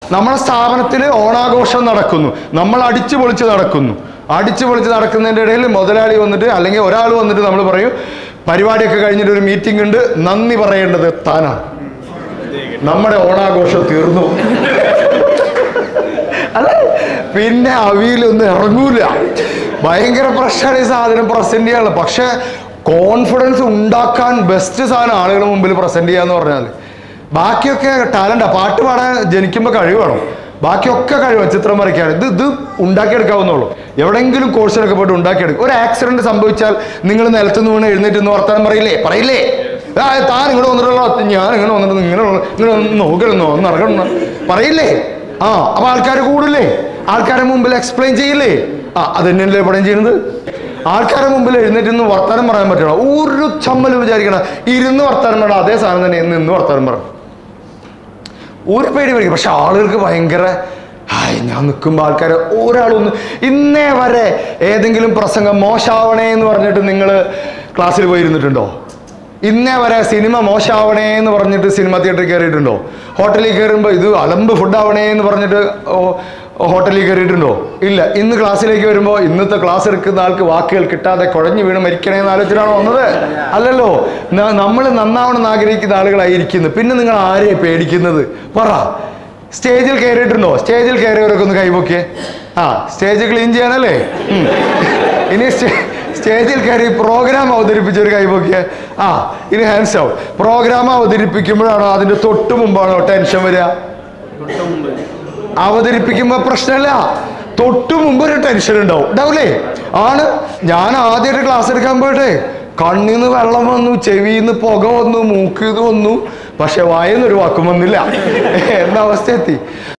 നമ്മുടെ സ്ഥാപനത്തിൽ ഓണാഘോഷം നടക്കുന്നു നമ്മൾ അടിച്ചു പൊളിച്ച് നടക്കുന്നു അടിച്ചു പൊളിച്ച് നടക്കുന്നതിൻ്റെ ഇടയിൽ മുതലാളി വന്നിട്ട് അല്ലെങ്കിൽ ഒരാൾ വന്നിട്ട് നമ്മൾ പറയും പരിപാടിയൊക്കെ കഴിഞ്ഞിട്ട് ഒരു മീറ്റിംഗ് ഉണ്ട് നന്ദി പറയേണ്ടത് താനാണ് നമ്മുടെ ഓണാഘോഷം തീർന്നു അല്ല പിന്നെ അവിയിലൊന്നും ഇറങ്ങൂല ഭയങ്കര പ്രശ്നമാണ് ഈ സാധനം പ്രസന്റ് ചെയ്യാനുള്ള പക്ഷെ കോൺഫിഡൻസ് ഉണ്ടാക്കാൻ ബെസ്റ്റ് സാധനം ആളുകളുടെ മുമ്പിൽ പ്രസന്റ് ചെയ്യാന്ന് പറഞ്ഞാൽ ബാക്കിയൊക്കെ ടാലന്റാ പാട്ട് പാടാൻ ജനിക്കുമ്പോൾ കഴിവ് വേണം ബാക്കിയൊക്കെ കഴിവ് ചിത്രം വരയ്ക്കാൻ ഇത് ഇത് ഉണ്ടാക്കിയെടുക്കാവുന്നുള്ളൂ എവിടെയെങ്കിലും കോഴ്സിനൊക്കെ പോയിട്ട് ഉണ്ടാക്കിയെടുക്കും ഒരു ആക്സിഡന്റ് സംഭവിച്ചാൽ നിങ്ങൾ നിലത്തുനിന്ന് വീണ് എഴുന്നേറ്റ് നിന്ന് വർത്താനം പറയില്ലേ പറയില്ലേ ആ താൻ ഇങ്ങനെ വന്നിട്ടുള്ള ഞാൻ ഇങ്ങനെ വന്നിട്ട് ഇങ്ങനെ ഇങ്ങനെ നോക്കണമെന്നോ ഒന്ന് ഇറങ്ങണം പറയില്ലേ ആ അപ്പൊ ആൾക്കാർ കൂടില്ലേ ആൾക്കാരെ മുമ്പിൽ എക്സ്പ്ലെയിൻ ചെയ്യില്ലേ ആ അത് തന്നെയല്ലേ ഇവിടെ ചെയ്യുന്നത് ആൾക്കാരെ മുമ്പിൽ എഴുന്നേറ്റ് നിന്ന് വർത്താനം പറയാൻ പറ്റണം ഒരു ചമ്മൽ വിചാരിക്കണം ഇരുന്ന് വർത്താനം പറയണം അതേ സാധനം തന്നെ നിന്ന് വർത്താനം പറയണം ഒരു പേടി പേടിക്കും പക്ഷെ ആളുകൾക്ക് ഭയങ്കര ഹായ് ഞാൻ നിൽക്കുമ്പോൾ ആൾക്കാർ ഒരാളൊന്ന് ഇന്നേ വരെ ഏതെങ്കിലും പ്രസംഗം മോശാവണേ എന്ന് പറഞ്ഞിട്ട് നിങ്ങൾ ക്ലാസ്സിൽ പോയിരുന്നിട്ടുണ്ടോ ഇന്നേ വരെ സിനിമ മോശമാവണേ എന്ന് പറഞ്ഞിട്ട് സിനിമ തിയേറ്ററിൽ കയറിയിട്ടുണ്ടോ ഹോട്ടലിൽ കയറുമ്പോൾ ഇത് അലമ്പ് ഫുഡ് ആവണേ എന്ന് പറഞ്ഞിട്ട് ഓ- ഹോട്ടലിൽ കയറിയിട്ടുണ്ടോ ഇല്ല ഇന്ന് ക്ലാസ്സിലേക്ക് വരുമ്പോൾ ഇന്നത്തെ ക്ലാസ് എടുക്കുന്ന ആൾക്ക് വാക്കുകൾ കിട്ടാതെ കുഴഞ്ഞു വീണ് മരിക്കണേ എന്ന് ആലോചിച്ചിട്ടാണോ വന്നത് അല്ലല്ലോ നമ്മൾ നന്നാവണമെന്ന് ആഗ്രഹിക്കുന്ന ആളുകളായിരിക്കുന്നു പിന്നെ നിങ്ങൾ ആരെയെ പേടിക്കുന്നത് പറ സ്റ്റേജിൽ കയറിയിട്ടുണ്ടോ സ്റ്റേജിൽ കയറിയവരൊക്കെ ഒന്ന് കൈപൊക്കിയേ ആ സ്റ്റേജ് ക്ലീൻ ചെയ്യാനല്ലേ ഉം. ഇനി സ്റ്റേ- സ്റ്റേജിൽ കയറി പ്രോഗ്രാം അവതരിപ്പിച്ച ഒരു കൈപൊക്കിയ ആ ഇനി ഹാൻഡ്സ് ഔട്ട് പ്രോഗ്രാം അവതരിപ്പിക്കുമ്പോഴാണോ അതിന്റെ തൊട്ട് മുമ്പാണോ ടെൻഷൻ വരിക അവതരിപ്പിക്കുമ്പോ പ്രശ്നമല്ല തൊട്ടു മുമ്പ് ഒരു ടെൻഷൻ ഉണ്ടാവും ഉണ്ടാവില്ലേ ആണ് ഞാൻ ആദ്യമായിട്ട് ക്ലാസ് എടുക്കാൻ പോയിട്ടെ കണ്ണിന്ന് വെള്ളം വന്നു ചെവിന്ന് പുക വന്നു മൂക്കിന്ന് വന്നു പക്ഷെ വായന്നൊരു വാക്കും വന്നില്ല എന്ന അവസ്ഥ എത്തി